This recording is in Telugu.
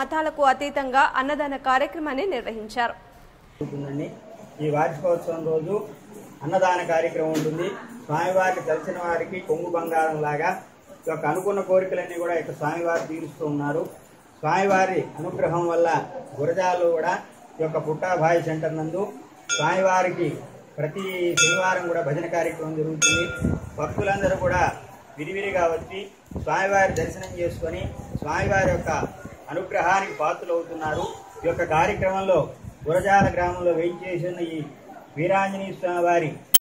మతాలకు అతీతంగా అన్నదాన కార్యక్రమాన్ని నిర్వహించారు ఉంటుందండి ఈ వార్షికోత్సవం రోజు అన్నదాన కార్యక్రమం ఉంటుంది స్వామివారికి తెలిసిన వారికి కొంగు బంగారం లాగా ఈ యొక్క అనుకున్న కోరికలన్నీ కూడా ఇక స్వామివారు తీరుస్తూ ఉన్నారు స్వామివారి అనుగ్రహం వల్ల గురజాలు కూడా ఈ యొక్క పుట్టాభాయి సెంటర్ నందు స్వామివారికి ప్రతి శనివారం కూడా భజన కార్యక్రమం జరుగుతుంది భక్తులందరూ కూడా విరివిరిగా వచ్చి స్వామివారి దర్శనం చేసుకొని స్వామివారి యొక్క అనుగ్రహానికి పాత్రలవుతున్నారు ఈ యొక్క కార్యక్రమంలో గురజాల గ్రామంలో వేయించేసిన ఈ వీరాంజనేయ స్వామి వారి